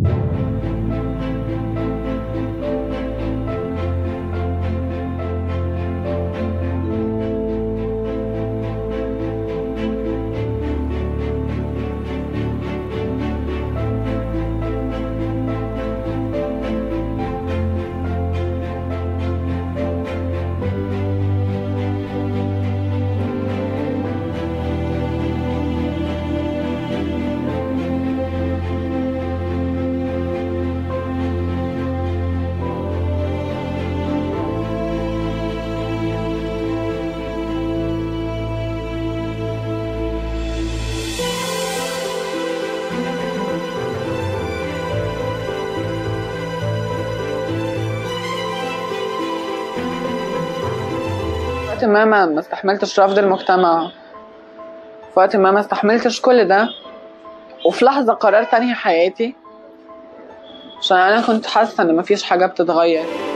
وقت ما ما ما استحملتش رفض المجتمع في وقت ما ما استحملتش كل ده وفي لحظة قررت أنهي حياتي عشان أنا كنت حاسة إن مفيش حاجة بتتغير